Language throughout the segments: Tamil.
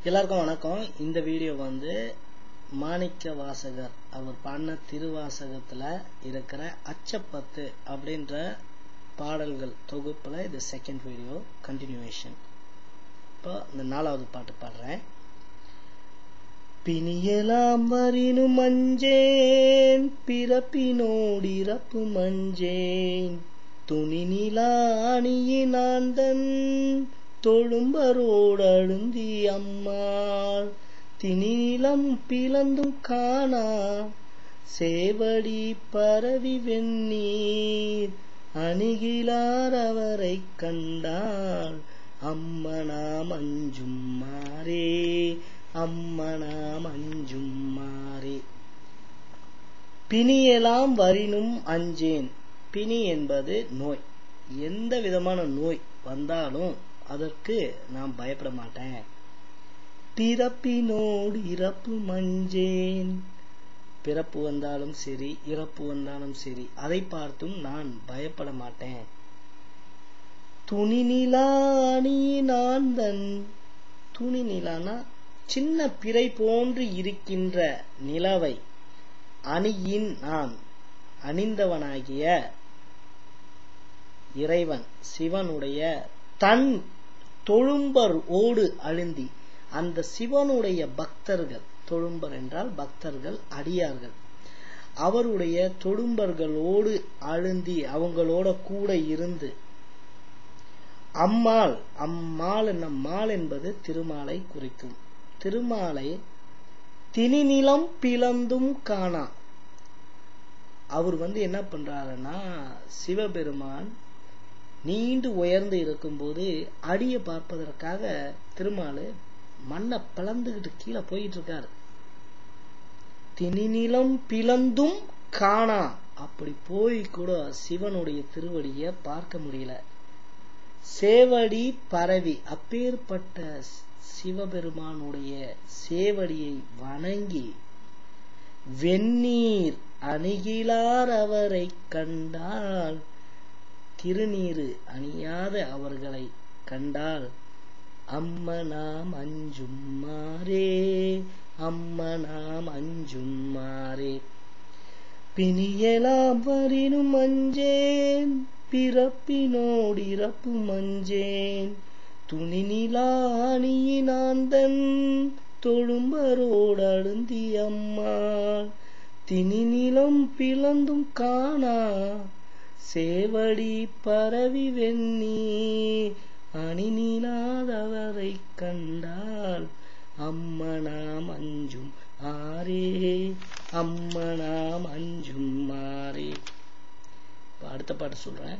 எல்லாருக்கும் வணக்கம் இந்த வீடியோ வந்து மாணிக்க வாசகர் அவர் பாடின திருவாசகத்துல இருக்கிற அச்சப்பத்து அப்படின்ற பாடல்கள் தொகுப்புல இது செகண்ட் வீடியோ கண்டினியூவேஷன் இப்போ இந்த நாலாவது பாட்டு பாடுறேன் பிணியலாம் வரினு மஞ்சேன் பிறப்பினோடு இறப்பு மஞ்சேன் துணி நிலாணியினாந்தன் தொழும்பரோடு அழுந்தி அம்மாள் திணிலம் பிளந்தும் காணா சேவடி பரவி வெந்நீர் அணுகிலார் அவரை கண்டாள் அம்மனாம் அஞ்சும் மாறே அம்மனாம் அஞ்சும் மாறே பிணியெல்லாம் வரினும் அஞ்சேன் பிணி என்பது நோய் எந்த விதமான நோய் வந்தாலும் அதற்கு நான் பயப்பட மாட்டேன் பிறப்பினோடு இறப்பு மஞ்சேன் பிறப்பு வந்தாலும் சரி இறப்பு வந்தாலும் சரி அதை பார்த்தும் நான் பயப்பட மாட்டேன் துணி நிலா அணி நான் தன் துணி நிலானா சின்ன பிறை போன்று இருக்கின்ற நிலவை அணியின் நான் அணிந்தவனாகிய இறைவன் சிவனுடைய தன் தொழும்பர் ஓடு அழுந்தி அந்த சிவனுடைய பக்தர்கள் தொழும்பர் என்றால் பக்தர்கள் அடியார்கள் அவருடைய தொழும்பர்களோடு அழுந்தி அவங்களோட கூட இருந்து அம்மாள் அம்மாள் என்ன மால் என்பது திருமாலை குறிக்கும் திருமாலை திணிநிலம் பிளந்தும் காணா அவர் வந்து என்ன பண்றாருன்னா சிவபெருமான் நீண்டு உயர்ந்து இருக்கும்போது அடியை பார்ப்பதற்காக திருமாலு மண்ணை பிளந்துகிட்டு கீழே போயிட்டு இருக்காரு திணிநிலம் பிளந்தும் காணா அப்படி போய் கூட சிவனுடைய திருவடிய பார்க்க முடியல சேவடி பரவி அப்பேற்பட்ட சிவபெருமானுடைய சேவடியை வணங்கி வெந்நீர் அணுகிலார் அவரை கண்டால் திருநீரு அணியாத அவர்களை கண்டால் அம்மனாம் அஞ்சும் மாறே அம்மனாம் அஞ்சும் மாறே பிணியலாம் வரினும் அஞ்சேன் பிறப்பினோடு இறப்பு மஞ்சேன் துணி நிலாணியினாந்தன் தொழும்பரோடு அழுந்தி அம்மாள் திணிநிலம் பிளந்தும் காணா சேவடி பரவி வெண்ணி அணிநிலாதவரை கண்டால் அம்மனாம் அஞ்சும் ஆரே அம்மனாம் அஞ்சும் மாறே அடுத்த பாட்டு சொல்றேன்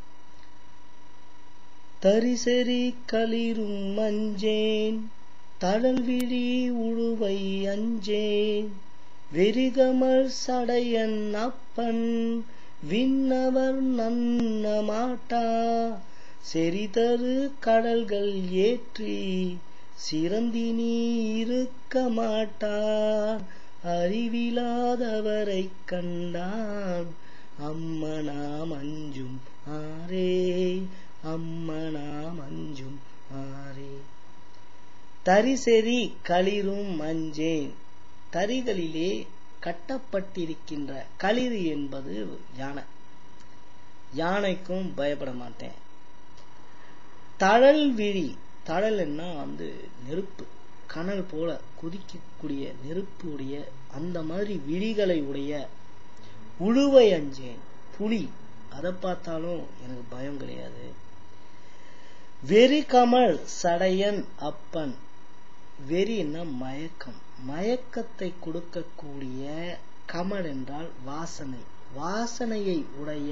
தரிசரி களிரும் மஞ்சேன் தடல் விழி உழுவை அஞ்சேன் வெறிகமர் சடையன் அப்பன் விண்ணவர் நன்ன மாட்டா செறிதரு கடல்கள் ஏற்றி சிறந்தி நீ இருக்க மாட்டார் அறிவிலாதவரை கண்டான் அம்மனாம் அஞ்சும் ஆரே அம்மனாம் அஞ்சும் ஆரே தரிசெறி களிரும் மஞ்சேன் தரிகளிலே கட்டப்பட்டிருக்கின்ற களிறு என்பது யானை யானைக்கும் பயப்பட மாட்டேன் தழல் விழி தழல்னா வந்து நெருப்பு கனல் போல குதிக்கக்கூடிய நெருப்பு உடைய அந்த மாதிரி விழிகளை உடைய உழுவை அஞ்சேன் புலி அதை பார்த்தாலும் எனக்கு பயம் கிடையாது வெறி கமல் சடையன் அப்பன் வெறின்னா மயக்கம் மயக்கத்தை கொடுக்கக்கூடிய கமல் என்றால் வாசனை வாசனையை உடைய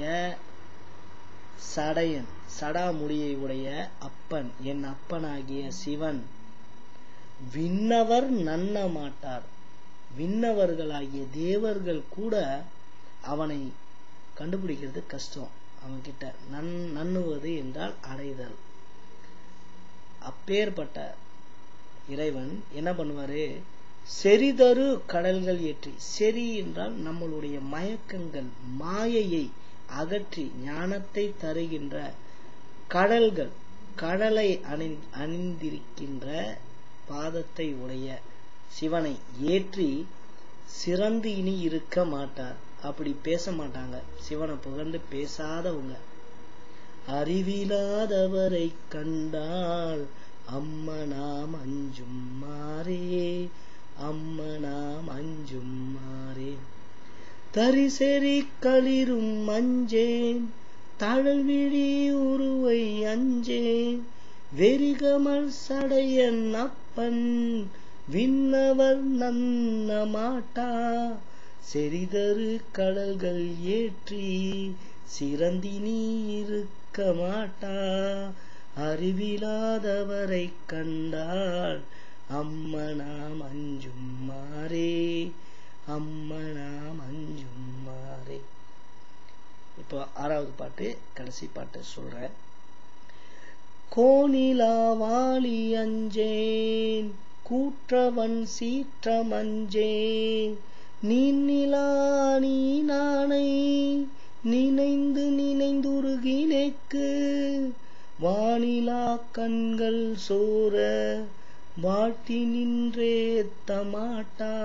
சடையன் சடாமுடியை உடைய அப்பன் என் அப்பனாகிய சிவன் விண்ணவர் நன்ன மாட்டார் விண்ணவர்களாகிய தேவர்கள் கூட அவனை கண்டுபிடிக்கிறது கஷ்டம் அவன்கிட்ட நன் நன்னுவது என்றால் அடைதல் அப்பேற்பட்ட இறைவன் என்ன பண்ணுவாரு செறிதரு கடல்கள் ஏற்றி செறி என்றால் நம்மளுடைய மயக்கங்கள் மாயையை அகற்றி ஞானத்தை தருகின்ற கடல்கள் கடலை அணி அணிந்திருக்கின்ற பாதத்தை உடைய சிவனை ஏற்றி சிறந்து இனி இருக்க மாட்டார் அப்படி பேச மாட்டாங்க சிவனை புகழ்ந்து பேசாதவங்க அறிவிலாதவரை கண்டால் அம்மனாம் அஞ்சும் மாறே அம்மனாம் அஞ்சும் மாறே தரிசெறி களிரும் அஞ்சேன் தழல்விழி உருவை அஞ்சேன் வெறிகமல் சடையன் அப்பன் விண்ணவர் நன்ன மாட்டா செறிதரு கடல்கள் ஏற்றி சிறந்தி நீ இருக்க மாட்டா அறிவிலாதவரை கண்டால் அம்மனாம் அஞ்சும் மாறே அம்மனாம் அஞ்சும் மாறே இப்போ ஆறாவது பாட்டு கடைசி பாட்டு சொல்றேன் கோணிலா வாலி அஞ்சேன் கூற்றவன் சீற்றமஞ்சேன் நீநிலா நீ நானை நினைந்து நினைந்துருகினேக்கு வானிலா கண்கள் சோர வாட்டி நின்றே தமாட்டா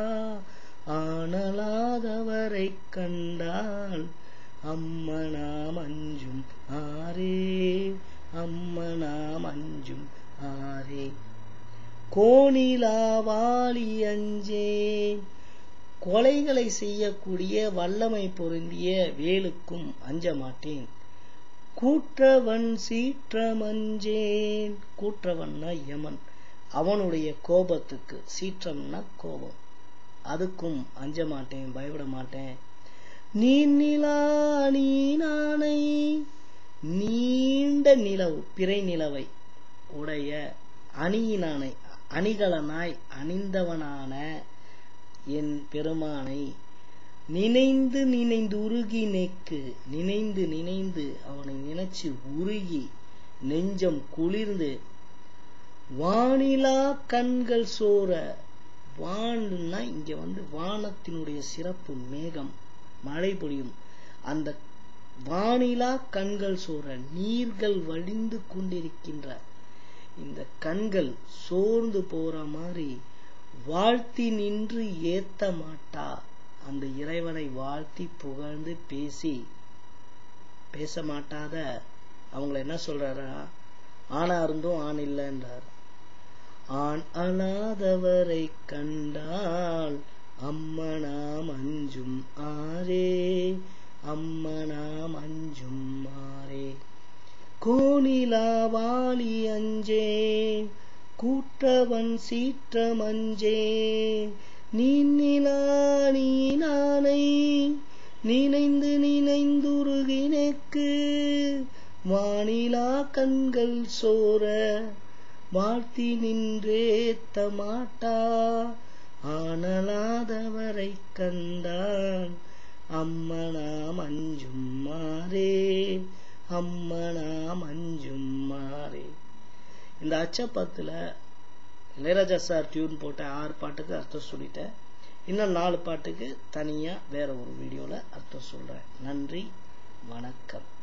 ஆனலாதவரை கண்டால் அம்மனாம் அஞ்சும் ஆரே அம்மனாம் அஞ்சும் ஆரே கோணிலா வாலி அஞ்சேன் கொலைகளை செய்யக்கூடிய வல்லமை பொருந்திய வேலுக்கும் அஞ்ச மாட்டேன் கூற்றவன் சீற்றமஞ்சேன் கூற்றவன்னா யமன் அவனுடைய கோபத்துக்கு சீற்றம்னா கோபம் அதுக்கும் அஞ்ச மாட்டேன் பயப்பட மாட்டேன் நீ நிலா நீ நானை நீண்ட நிலவு பிறை நிலவை உடைய அணியினானை அணிகலனாய் அணிந்தவனான என் பெருமானை நினைந்து நினைந்து உருகி நெக்கு நினைந்து நினைந்து அவனை நினைச்சு உருகி நெஞ்சம் குளிர்ந்து வானிலா கண்கள் சோர வான்னா இங்க வந்து வானத்தினுடைய சிறப்பு மேகம் மழை பொழியும் அந்த வானிலா கண்கள் சோர நீர்கள் வழிந்து கொண்டிருக்கின்ற இந்த கண்கள் சோர்ந்து போற மாதிரி வாழ்த்தி நின்று ஏத்த மாட்டா அந்த இறைவனை வாழ்த்தி புகழ்ந்து பேசி பேச மாட்டாத அவங்கள என்ன சொல்றாரா ஆணா இருந்தும் ஆண் இல்லைன்றார் ஆண் அழாதவரை கண்டால் அம்மனாம் அஞ்சும் ஆரே அம்மனாம் அஞ்சும் ஆரே கோணிலா வாலி அஞ்சேன் கூற்றவன் சீற்றமஞ்சே நீநிலா நீ நானை நினைந்து நினைந்துருகினேக்கு வானிலா கண்கள் சோர வாழ்த்தி நின்றேத்த மாட்டா ஆனலாதவரை கண்டான் அம்மனாம் அஞ்சும் மாறே அம்மனாம் அஞ்சும் மாறே இந்த அச்சப்பத்தில் இளையராஜா சார் டியூன் போட்ட ஆறு பாட்டுக்கு அர்த்தம் சொல்லிட்டேன் இன்னும் நாலு பாட்டுக்கு தனியாக வேற ஒரு வீடியோவில் அர்த்தம் சொல்கிறேன் நன்றி வணக்கம்